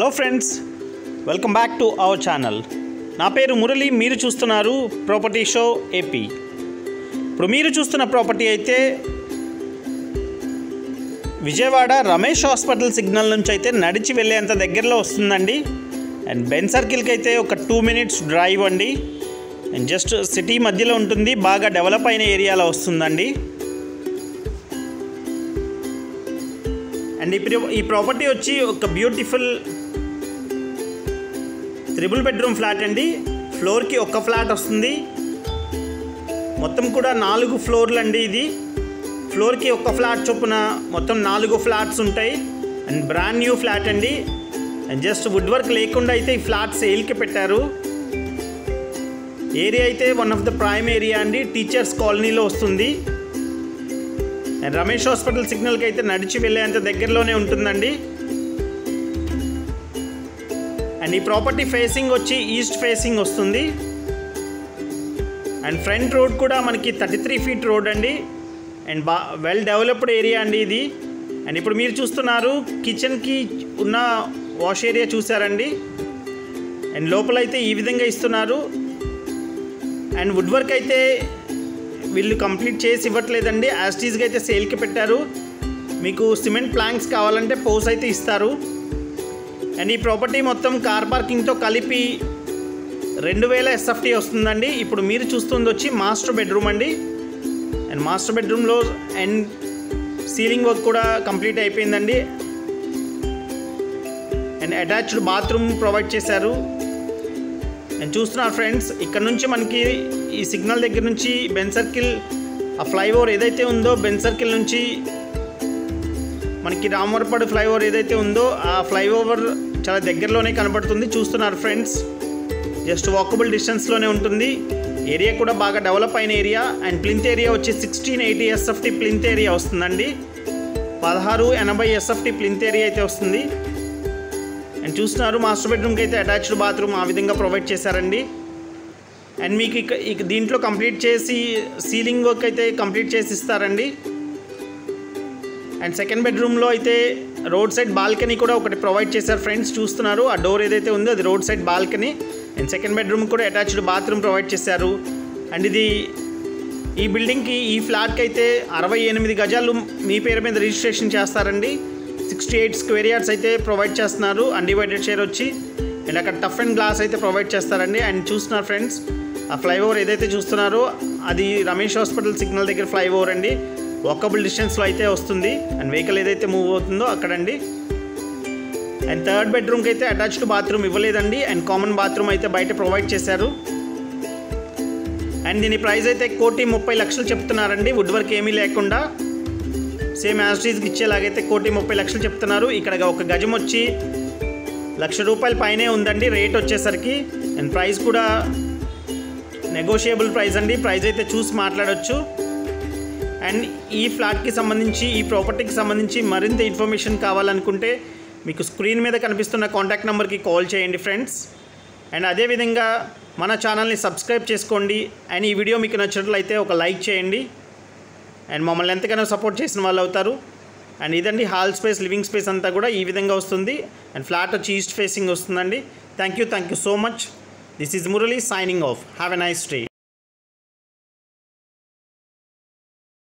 hello friends welcome back to our channel నా పేరు మురళి మీరు చూస్తున్నారు ప్రాపర్టీ షో ఏపీ ఇప్పుడు మీరు చూస్తున్న ప్రాపర్టీ అయితే విజయవాడ రమేష్ హాస్పిటల్ సిగ్నల్ నుంచి అయితే నడిచి వెళ్ళేంత దగ్గరలో వస్తుందండి అండ్ బెన్ సర్కిల్కి అయితే ఒక టూ మినిట్స్ డ్రైవ్ అండి అండ్ జస్ట్ సిటీ మధ్యలో ఉంటుంది బాగా డెవలప్ అయిన ఏరియాలో వస్తుందండి అండ్ ఇప్పుడు ఈ ప్రాపర్టీ వచ్చి ఒక బ్యూటిఫుల్ త్రిబుల్ బెడ్రూమ్ ఫ్లాట్ అండి ఫ్లోర్కి ఒక ఫ్లాట్ వస్తుంది మొత్తం కూడా నాలుగు ఫ్లోర్లు అండి ఇది ఫ్లోర్కి ఒక ఫ్లాట్ చొప్పున మొత్తం నాలుగు ఫ్లాట్స్ ఉంటాయి అండ్ బ్రాండ్ న్యూ ఫ్లాట్ అండి అండ్ జస్ట్ వుడ్ వర్క్ లేకుండా అయితే ఈ ఫ్లాట్ సేల్కి పెట్టారు ఏరియా అయితే one of the prime area అండి టీచర్స్ కాలనీలో వస్తుంది అండ్ రమేష్ హాస్పిటల్ సిగ్నల్కి అయితే నడిచి వెళ్ళేంత దగ్గరలోనే ఉంటుందండి అండ్ ఈ ప్రాపర్టీ ఫేసింగ్ వచ్చి ఈస్ట్ ఫేసింగ్ వస్తుంది అండ్ ఫ్రంట్ రోడ్ కూడా మనకి థర్టీ త్రీ ఫీట్ రోడ్ అండి అండ్ బా వెల్ డెవలప్డ్ ఏరియా అండి ఇది అండ్ ఇప్పుడు మీరు చూస్తున్నారు కిచెన్కి ఉన్న వాష్ ఏరియా చూసారండి అండ్ లోపలైతే ఈ విధంగా ఇస్తున్నారు అండ్ వుడ్ వర్క్ అయితే వీళ్ళు కంప్లీట్ చేసి ఇవ్వట్లేదండి యాస్టీస్గా అయితే సేల్కి పెట్టారు మీకు సిమెంట్ ప్లాంక్స్ కావాలంటే పోస్ అయితే ఇస్తారు అండ్ ఈ ప్రాపర్టీ మొత్తం కార్ పార్కింగ్తో కలిపి రెండు వేల ఎస్ఎఫ్టీ వస్తుందండి ఇప్పుడు మీరు చూస్తుంది వచ్చి మాస్టర్ బెడ్రూమ్ అండి అండ్ మాస్టర్ బెడ్రూమ్లో అండ్ సీలింగ్ వర్క్ కూడా కంప్లీట్ అయిపోయిందండి అండ్ అటాచ్డ్ బాత్రూమ్ ప్రొవైడ్ చేశారు అండ్ చూస్తున్నారు ఫ్రెండ్స్ ఇక్కడ నుంచి మనకి ఈ సిగ్నల్ దగ్గర నుంచి బెన్ సర్కిల్ ఆ ఫ్లైఓవర్ ఏదైతే ఉందో బెన్ సర్కిల్ నుంచి మనకి రామవరపాడు ఫ్లైఓవర్ ఏదైతే ఉందో ఆ ఫ్లైఓవర్ చాలా దగ్గరలోనే కనబడుతుంది చూస్తున్నారు ఫ్రెండ్స్ జస్ట్ వాకబుల్ డిస్టెన్స్లోనే ఉంటుంది ఏరియా కూడా బాగా డెవలప్ అయిన ఏరియా అండ్ ప్లింత్ ఏరియా వచ్చి sixteen eighty SFT plinth area వస్తుందండి పదహారు ఎనభై ఎస్ఎఫ్టీ ప్లింత్ ఏరియా అయితే వస్తుంది అండ్ చూస్తున్నారు మాస్టర్ బెడ్రూమ్కి అయితే అటాచ్డ్ బాత్రూమ్ ఆ విధంగా ప్రొవైడ్ చేశారండి అండ్ మీకు ఇక ఇక దీంట్లో కంప్లీట్ చేసి సీలింగ్ వర్క్ అయితే కంప్లీట్ చేసి ఇస్తారండి అండ్ సెకండ్ బెడ్రూమ్లో అయితే రోడ్ సైడ్ బాల్కనీ కూడా ఒకటి ప్రొవైడ్ చేశారు ఫ్రెండ్స్ చూస్తున్నారు ఆ డోర్ ఏదైతే ఉందో అది road side balcony and second bedroom కూడా అటాచ్డ్ బాత్రూమ్ ప్రొవైడ్ చేశారు అండ్ ఇది ఈ బిల్డింగ్కి ఈ ఫ్లాట్కి అయితే అరవై ఎనిమిది గజాలు మీ పేరు మీద రిజిస్ట్రేషన్ చేస్తారండి సిక్స్టీ ఎయిట్ స్క్వేర్ యార్డ్స్ అయితే ప్రొవైడ్ చేస్తున్నారు అన్డివైడెడ్ షేర్ వచ్చి అండ్ అక్కడ టఫ్ అండ్ గ్లాస్ అయితే ప్రొవైడ్ చేస్తారండి అండ్ చూస్తున్నారు ఫ్రెండ్స్ ఆ ఫ్లైఓవర్ ఏదైతే చూస్తున్నారో అది రమేష్ హాస్పిటల్ సిగ్నల్ దగ్గర ఫ్లైఓవర్ అండి వాకబుల్ డిస్టెన్స్లో అయితే వస్తుంది అండ్ వెహికల్ ఏదైతే మూవ్ అవుతుందో అక్కడండి అండ్ థర్డ్ బెడ్రూమ్కి అయితే అటాచ్డ్ బాత్రూమ్ ఇవ్వలేదండి అండ్ కామన్ బాత్రూమ్ అయితే బయట ప్రొవైడ్ చేశారు అండ్ దీని ప్రైస్ అయితే కోటి ముప్పై లక్షలు చెప్తున్నారండి వుడ్ వర్క్ ఏమీ లేకుండా సేమ్ యాస్టీస్కి ఇచ్చేలాగైతే కోటి ముప్పై లక్షలు చెప్తున్నారు ఇక్కడ ఒక గజం వచ్చి లక్ష రూపాయల పైనే ఉందండి రేట్ వచ్చేసరికి అండ్ ప్రైస్ కూడా నెగోషియబుల్ ప్రైస్ అండి ప్రైస్ అయితే చూసి మాట్లాడవచ్చు అండ్ ఈ ఫ్లాట్కి సంబంధించి ఈ ప్రాపర్టీకి సంబంధించి మరింత ఇన్ఫర్మేషన్ కావాలనుకుంటే మీకు స్క్రీన్ మీద కనిపిస్తున్న కాంటాక్ట్ నెంబర్కి కాల్ చేయండి ఫ్రెండ్స్ అండ్ అదేవిధంగా మన ఛానల్ని సబ్స్క్రైబ్ చేసుకోండి అండ్ ఈ వీడియో మీకు నచ్చినట్లయితే ఒక లైక్ చేయండి అండ్ మమ్మల్ని ఎంతగానో సపోర్ట్ చేసిన వాళ్ళు అవుతారు అండ్ ఇదండి హాల్ స్పేస్ లివింగ్ స్పేస్ అంతా కూడా ఈ విధంగా వస్తుంది అండ్ ఫ్లాట్ వచ్చి ఈస్ట్ ఫేసింగ్ వస్తుందండి thank you thank you so much this is Murali signing off have a nice day